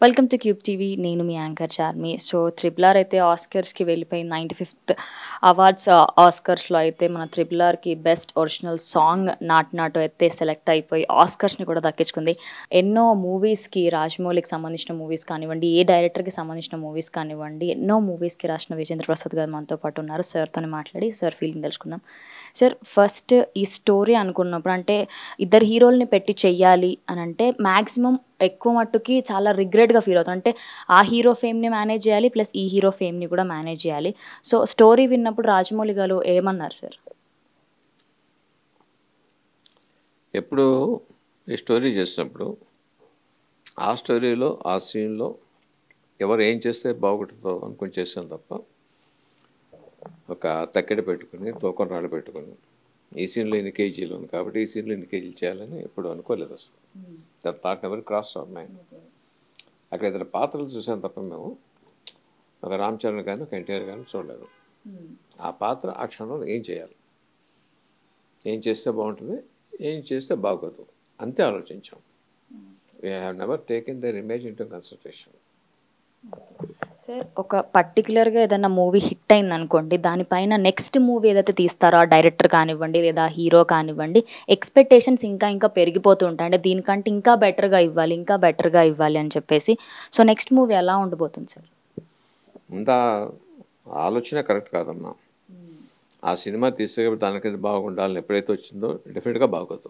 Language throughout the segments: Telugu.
వెల్కమ్ టు క్యూబ్ టీవీ నేను మీ యాంకర్ చార్మి సో త్రిబులార్ అయితే ఆస్కర్స్కి వెళ్ళిపోయింది నైంటీ ఫిఫ్త్ అవార్డ్స్ ఆస్కర్స్లో అయితే మన త్రిబులార్కి best original song Naatu Naatu అయితే సెలెక్ట్ అయిపోయి ఆస్కర్స్ని కూడా దక్కించుకుంది ఎన్నో మూవీస్కి రాజమౌళికి సంబంధించిన మూవీస్ కానివ్వండి ఏ డైరెక్టర్కి సంబంధించిన మూవీస్ కానివ్వండి ఎన్నో మూవీస్కి రాసిన విజేంద్ర ప్రసాద్ గారు మనతో పాటు ఉన్నారు సార్తో మాట్లాడి సార్ ఫీలింగ్ తెలుసుకుందాం సార్ ఫస్ట్ ఈ స్టోరీ అనుకున్నప్పుడు అంటే ఇద్దరు హీరోల్ని పెట్టి చెయ్యాలి అని అంటే మ్యాక్సిమం ఎక్కువ మట్టుకి చాలా రిగ్రెట్గా ఫీల్ అవుతాం అంటే ఆ హీరో ఫేమ్ని మేనేజ్ చేయాలి ప్లస్ ఈ హీరో ఫేమ్ని కూడా మేనేజ్ చేయాలి సో స్టోరీ విన్నప్పుడు రాజమౌళి గారు ఏమన్నారు సార్ ఎప్పుడు ఈ స్టోరీ చేసినప్పుడు ఆ స్టోరీలో ఆ సీన్లో ఎవరు ఏం చేస్తే బాగుంటుందో అనుకుని చేసాం తప్ప ఒక తక్కెడ పెట్టుకుని తూకం రాళ్ళు పెట్టుకుని ఈ సీన్లో ఇన్ని కేజీలు ఉంది కాబట్టి ఈ సీన్లో ఇన్ని కేజీలు చేయాలని ఎప్పుడు అనుకోలేదు అసలు that thought ever cross our mind అక్కడ ఇతర పాత్రలు చూసాం తప్ప మేము ఒక రామ్ చరణ్ కానీ ఒక ఎన్టీఆర్ కానీ చూడలేదు ఆ పాత్ర ఆ క్షణంలో ఏం చేయాలి ఏం చేస్తే బాగుంటుంది ఏం చేస్తే బాగోదు అంతే ఆలోచించాం we have never taken their image into consideration sir ఒక పర్టికులర్గా ఏదైనా మూవీ హిట్ అయింది అనుకోండి దానిపైన నెక్స్ట్ మూవీ ఏదైతే తీస్తారో ఆ డైరెక్టర్ కానివ్వండి లేదా హీరో కానివ్వండి ఎక్స్పెక్టేషన్స్ ఇంకా ఇంకా పెరిగిపోతూ ఉంటాయి అంటే దీనికంటే ఇంకా బెటర్గా ఇవ్వాలి ఇంకా బెటర్గా ఇవ్వాలి అని చెప్పేసి సో నెక్స్ట్ మూవీ ఎలా ఉండబోతుంది సార్ అంత ఆలోచన కరెక్ట్ కాదమ్మా ఆ సినిమా తీసే దానికైతే బాగుండాలని ఎప్పుడైతే వచ్చిందో డెఫినెట్గా బాగోదు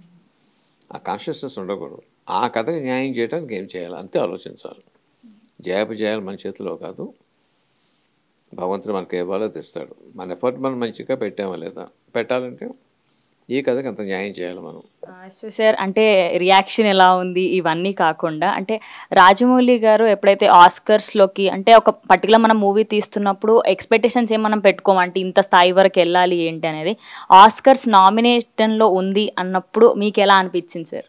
ఆ కాన్షియస్నెస్ ఉండకూడదు ఆ కథకి న్యాయం చేయడానికి ఏం చేయాలి అంతే ఆలోచించాలి జయాపజయాలు మన చేతిలో కాదు భగవంతుడు మనకి ఇవ్వాలో తెస్తాడు మన ఎఫర్ట్ మనం మంచిగా పెట్టామా లేదా పెట్టాలంటే ఈ కథకి అంత న్యాయం చేయాలి మనం సో సార్ అంటే రియాక్షన్ ఎలా ఉంది ఇవన్నీ కాకుండా అంటే రాజమౌళి గారు ఎప్పుడైతే ఆస్కర్స్లోకి అంటే ఒక పర్టికులర్ మనం మూవీ తీస్తున్నప్పుడు ఎక్స్పెక్టేషన్స్ ఏం మనం పెట్టుకోమంటే ఇంత స్థాయి వరకు వెళ్ళాలి ఏంటి అనేది ఆస్కర్స్ నామినేషన్లో ఉంది అన్నప్పుడు మీకు ఎలా అనిపించింది సార్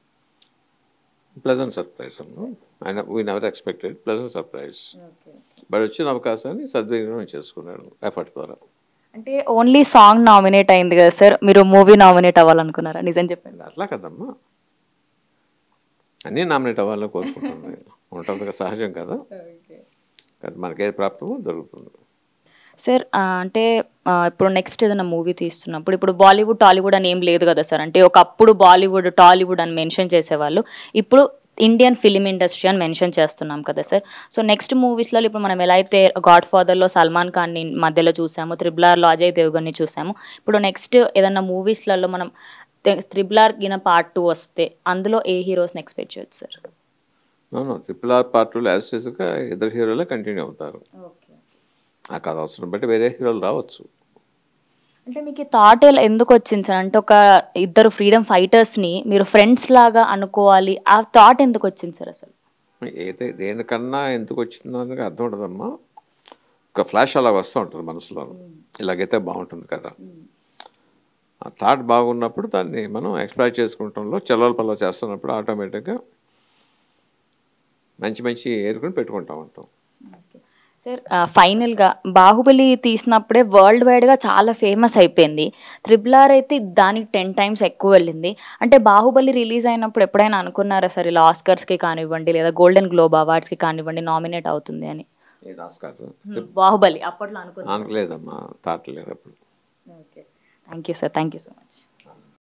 ప్లెజెంట్ సర్ప్రైజ్ అమ్మా ఆయన we never expected pleasant surprise but వచ్చిన అవకాశాన్ని సద్వినియోగం చేసుకున్నాడు ఎఫర్ట్ ద్వారా అంటే ఓన్లీ సాంగ్ నామినేట్ అయింది కదా సార్ మీరు మూవీ నామినేట్ అవ్వాలనుకున్నారా నిజం చెప్పండి అట్లా కదమ్మా అన్నీ నామినేట్ అవ్వాలని కోరుకుంటుంది ఉంటుంది కదా సహజం కదా కదా మనకేది ప్రాప్తమో దొరుకుతుంది సార్ ఆ, అంటే ఆ, ఇప్పుడు నెక్స్ట్ ఏదైనా మూవీ తీస్తున్నప్పుడు ఇప్పుడు బాలీవుడ్ టాలీవుడ్ అని ఏం లేదు కదా సార్ అంటే ఒకప్పుడు బాలీవుడ్ టాలీవుడ్ అని మెన్షన్ చేసేవాళ్ళు ఇప్పుడు ఇండియన్ ఫిలిం ఇండస్ట్రీ అని మెన్షన్ చేస్తున్నాం కదా సార్ సో నెక్స్ట్ మూవీస్లో ఇప్పుడు మనం ఎలా అయితే గాడ్ ఫాదర్లో సల్మాన్ ఖాన్ని మధ్యలో చూసాము త్రిబులార్లో అజయ్ దేవ్గన్ని చూసాము ఇప్పుడు నెక్స్ట్ ఏదైనా మూవీస్లలో మనం త్రిబులార్ గిన పార్ట్ టూ వస్తే అందులో ఏ హీరోస్ని ఎక్స్పెక్ట్ చేయొచ్చు సార్ నో ట్రిపుల్ ఆర్ పార్టీలు యాజ్ చేసాక ఇద్దరు హీరోలే కంటిన్యూ అవుతారు ఆ కథ అవసరం బట్టి వేరే హీరోలు రావచ్చు అంటే మీకు ఈ థాట్ ఎలా ఎందుకు వచ్చింది సార్ అంటే ఒక ఇద్దరు ఫ్రీడమ్ ఫైటర్స్ని మీరు ఫ్రెండ్స్ లాగా అనుకోవాలి ఆ థాట్ ఎందుకు వచ్చింది సార్ అసలు ఏదై దేనికన్నా ఎందుకు వచ్చిందో అనేది అర్థం ఉండదమ్మా ఒక ఫ్లాష్ అలా వస్తూ ఉంటుంది మనసులో ఇలాగైతే బాగుంటుంది కదా ఆ థాట్ బాగున్నప్పుడు దాన్ని మనం ఎక్స్ప్లాయిట్ చేసుకుంటంలో చెల్లల పల్ల చేస్తున్నప్పుడు ఆటోమేటిక్గా మంచి మంచి ఏరుకుని పెట్టుకుంటా ఉంటాం సార్ ఫైనల్గా బాహుబలి తీసినప్పుడే వరల్డ్ వైడ్గా చాలా ఫేమస్ అయిపోయింది త్రిబుల్ ఆర్ అయితే దానికి టెన్ టైమ్స్ ఎక్కువ వెళ్ళింది అంటే బాహుబలి రిలీజ్ అయినప్పుడు ఎప్పుడైనా అనుకున్నారా సార్ ఇలా ఆస్కర్స్కి కానివ్వండి లేదా గోల్డెన్ గ్లోబ్ అవార్డ్స్కి కానివ్వండి నామినేట్ అవుతుంది అని ఏ దాస్ కాదు బాహుబలి అప్పట్లో అనుకున్నాను అనుకోలేదమ్మా థాట్ లేదు అప్పుడు okay thank you sir thank you so much